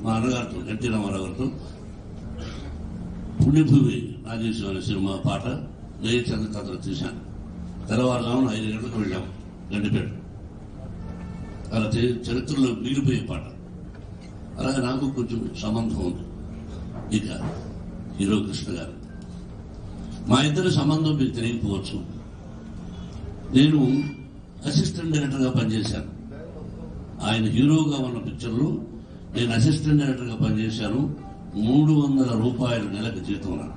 మా అన్నగారితో ఎన్టీ రామారావు గారితో పుణ్యభూమి నాగేశ్వర అనే సినిమా పాట జయచంద్ర కథలు తీశాను తెల్లవారుజామున ఐదు గంటలకు వెళ్ళాము గండిపేట అలా చే- చరిత్రలో మిగిలిపోయే పాట అలాగే నాకు కొంచెం సంబంధం ఉంది ఇక హీరో కృష్ణ గారు మా ఇద్దరి సంబంధం మీకు తెలియకపోవచ్చు నేను అసిస్టెంట్ డైరెక్టర్గా పనిచేశాను ఆయన హీరోగా ఉన్న పిక్చర్లో నేను అసిస్టెంట్ డైరెక్టర్గా పనిచేశాను మూడు వందల రూపాయల నెలకు జీతం నాకు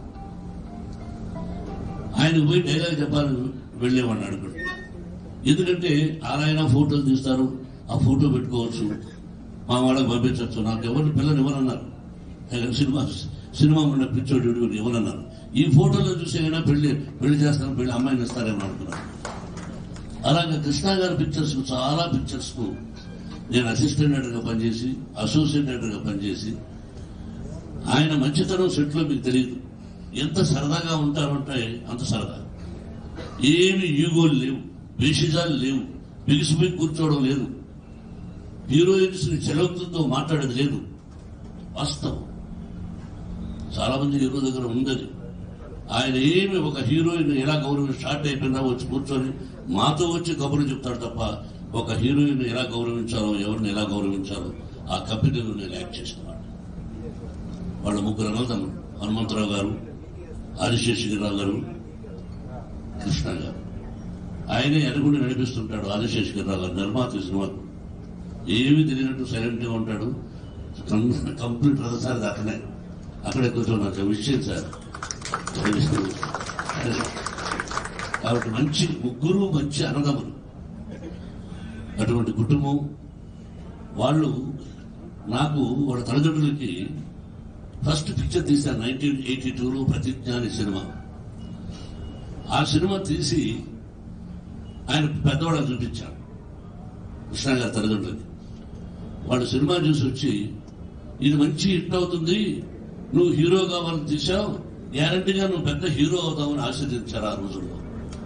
ఆయన పోయి డైలాగ్ చెప్పాలని వెళ్ళేవాడిని అడుగుడు ఎందుకంటే ఆరాయన ఫోటోలు తీస్తారు ఆ ఫోటో పెట్టుకోవచ్చు మా వాళ్ళకి పంపించవచ్చు నాకు ఎవరిని పిల్లలు ఎవరన్నారు ఆయన సినిమా సినిమా ఉన్న పిచ్చోడు వీడు ఎవరన్నారు ఈ ఫోటోలో చూసి అయినా పెళ్లి పెళ్లి చేస్తాను పెళ్లి అమ్మాయిని ఇస్తారేమో అనుకున్నాను అలాగే కృష్ణ గారి పిక్చర్స్ చాలా పిక్చర్స్ కు నేను అసిస్టెంట్ డైరెక్టర్గా పనిచేసి అసోసియేట్ డైరెక్టర్గా పనిచేసి ఆయన మంచితనం సెట్లో మీకు తెలియదు ఎంత సరదాగా ఉంటారంటే అంత సరదా ఏమి ఈగోలు లేవు బేషిజాలు లేవు బిగిసిపోయి కూర్చోవడం లేదు హీరోయిన్స్ ని చెలవులతో మాట్లాడేది లేదు వాస్తవం చాలా మంది హీరో దగ్గర ఉండదు ఆయన ఏమి ఒక హీరోయిన్ ఎలా గౌరవం స్టార్ట్ అయిపోయినా వచ్చి కూర్చొని మాతో వచ్చి కబుర్లు చెప్తాడు తప్ప ఒక హీరోయిన్ ఎలా గౌరవించాలో ఎవరిని ఎలా గౌరవించాలో ఆ కంపెనీలో నేను యాక్ట్ చేస్తున్నాను వాళ్ళ ముగ్గురు అన్నదమ్ములు హనుమంతరావు గారు ఆదిశేషగిరిరావు గారు కృష్ణ గారు ఆయనే ఎనుగుండి నడిపిస్తుంటాడు ఆదిశేషగిరిరావు గారు నిర్మాత ఈ సినిమాకు ఏమీ తెలియనట్టు సైలెంట్ గా ఉంటాడు కం- కంప్లీట్ రథసారి దాకానే అక్కడే కూర్చొని నాకు విషయం సార్ కాబట్టి మంచి ముగ్గురు మంచి అన్నదమ్ములు అటువంటి కుటుంబం వాళ్ళు నాకు వాళ్ళ తల్లిదండ్రులకి ఫస్ట్ పిక్చర్ తీశాను నైన్టీన్ ఎయిటీ టూలో ప్రతిజ్ఞ అనే సినిమా ఆ సినిమా తీసి ఆయన పెద్దవాళ్ళకి చూపించాను కృష్ణ గారి తల్లిదండ్రులకి వాళ్ళు సినిమా చూసి వచ్చి ఇది మంచి హిట్ అవుతుంది నువ్వు హీరో కావాలని తీసావు గ్యారంటీగా నువ్వు పెద్ద హీరో అవుతావని ఆశీర్దించారు ఆ రోజుల్లో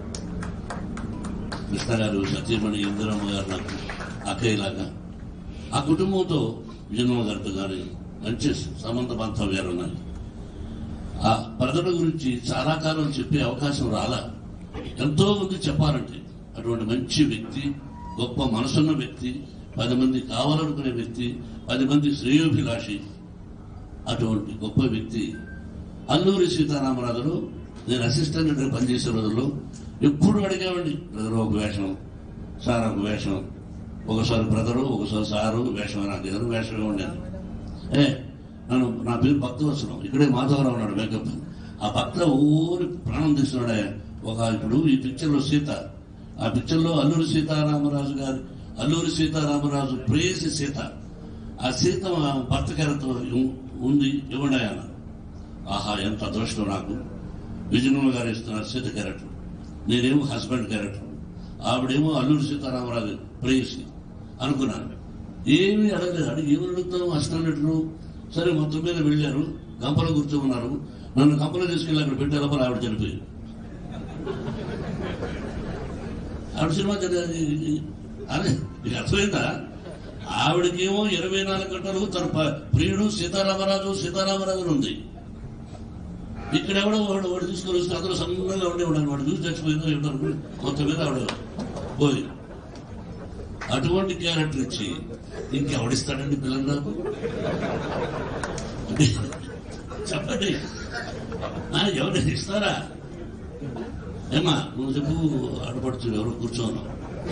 కృష్ణ గారు సత్యమణి ఇందిరమ్మ గారు నాకు అక్కయ్యలాగా ఆ కుటుంబంతో విజయమ్మ గారితో కానీ మంచి సంబంధ బాంధవ్యాలు ఉన్నాయి ఆ ప్రజల గురించి చాలా కాలం చెప్పే అవకాశం రాలా ఎంతో మంది చెప్పాలంటే అటువంటి మంచి వ్యక్తి గొప్ప మనసున్న వ్యక్తి పది మంది కావాలనుకునే వ్యక్తి పది మంది శ్రేయోభిలాషి అటువంటి గొప్ప వ్యక్తి అల్లూరి సీతారామరాజులు నేను అసిస్టెంట్ పనిచేసే రోజుల్లో ఎప్పుడు అడిగేవాడిని బ్రదర్ ఒక వేషం సార్ ఒక వేషం ఒకసారి బ్రదరు ఒకసారి సారు వేషం నాకు ఏదో వేషం ఇవ్వండి అని. ఏ నన్ను నా పేరు భక్తవత్సరం ఇక్కడే మాధవరావు ఉన్నాడు మేకప్ ఆ భక్త ఊరి ప్రాణం తీస్తున్నాడే ఒక ఇప్పుడు ఈ పిక్చర్ లో సీత ఆ పిక్చర్ లో అల్లూరి సీతారామరాజు గారి అల్లూరి సీతారామరాజు ప్రేయసి సీత ఆ సీత మా భర్త గారితో ఉంది ఇవ్వండి ఆయన ఆహా ఎంత అదృష్టం నాకు విజయనగరం గారు ఇస్తున్నారు సీత క్యారెక్టర్ నేనేమో హస్బెండ్ క్యారెక్టర్ ఆవిడేమో అల్లూరి సీతారామరాజు ప్రేయసి అనుకున్నాను ఏమీ అడగలేదు అడిగి ఏమని అడుగుతాం అష్టనటులు సరే మొత్తం మీద వెళ్ళారు గంపలో కూర్చోమన్నారు నన్ను గంపలో తీసుకెళ్ళి అక్కడ పెట్టే లోపల ఆవిడ చనిపోయింది ఆవిడ సినిమా చదివి అదే నీకు అర్థమైందా ఆవిడకేమో ఇరవై నాలుగు గంటలు తన ప- ప్రియుడు సీతారామరాజు సీతారామరాజు అని ఉంది ఇక్కడ ఎవడో వాడు వాడు తీసుకొని వస్తే అందరూ సన్నగా ఉండేవాడు వాడు చూసి చచ్చిపోయిందో ఏమిటో అనుకుని మొత్తం మీద ఆవిడ పోయి అటువంటి క్యారెక్టర్ ఇచ్చి ఇంకెవడిస్తాడండి పిల్లలు నాకు చెప్పండి ఆ, ఎవరు ఇస్తారా ఏమా నువ్వు చెప్పు అడపడుతు ఎవరు కూర్చోను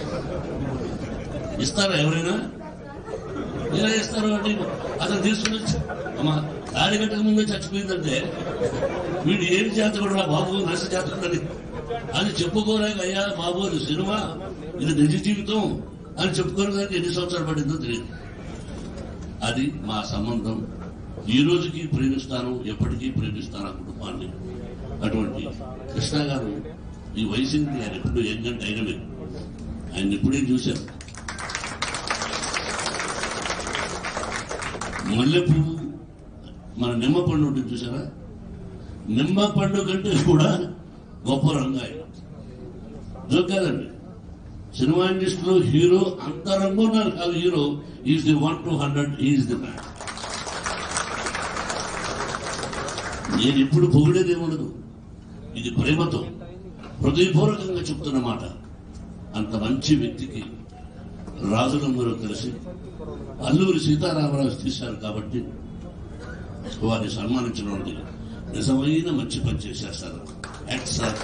ఇస్తారా ఎవరైనా ఎలా ఇస్తారు అంటే అతను తీసుకుని వచ్చి, అమ్మా తాడి కట్టక ముందే చచ్చిపోయిందంటే వీడు ఏం చేతకుడు బాబు నష్ట చేతకుడని అని చెప్పుకోలేక అయ్యా బాబు అది సినిమా ఇది నిజ జీవితం అని చెప్పుకోవడానికి ఎన్ని సంవత్సరాలు పడిందో తెలియదు అది మా సంబంధం ఈ రోజుకి ప్రేమిస్తాను ఎప్పటికీ ప్రేమిస్తాను ఆ కుటుంబాన్ని అటువంటి కృష్ణ గారు ఈ వయసుకి ఆయన ఎప్పుడు ఎంగంటే అయినవే ఆయన ఎప్పుడే చూశారు మల్లె పువ్వు మన నిమ్మ పండు ఉంటుంది చూసారా నిమ్మ పండు కంటే కూడా గొప్ప రంగు ఆయన జోకాదండి సినిమా ఇండస్ట్రీలో హీరో అంత రంగు ఉన్నారు కాదు hero is the one to hundred is the man నేను ఎప్పుడు పొగిడేది ఏముండదు ఇది ప్రేమతో హృదయపూర్వకంగా చెప్తున్న మాట అంత మంచి వ్యక్తికి రాజులందరూ కలిసి అల్లూరి సీతారామరాజు తీశారు కాబట్టి వారిని సన్మానించడం ఉంది నిజమైన మంచి పని చేసేస్తారు ఎక్సర్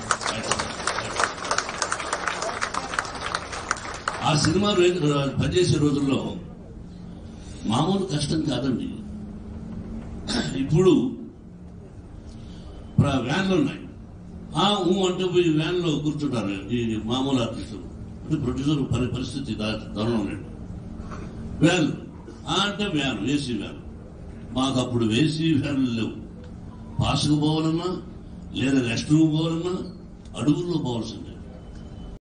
ఆ సినిమా రోజు- పనిచేసే రోజుల్లో మామూలు కష్టం కాదండి ఇప్పుడు ప్ర- వ్యాన్లు ఉన్నాయి ఆ ఊ అంటే పోయి వ్యాన్లో కూర్చుంటారు ఈ మామూలు ఆర్టిస్టులు అంటే ప్రొడ్యూసర్ పరి పరిస్థితి దా- దారుణం లేదు వ్యాన్ ఆ అంటే వ్యాన్ ఏసీ వ్యాన్ మాకు అప్పుడు ఏసీ వ్యాన్లు లేవు పాసుకు పోవాలన్నా లేదా రెస్ట్ రూమ్ పోవాలన్నా అడుగుల్లో పోవాల్సింది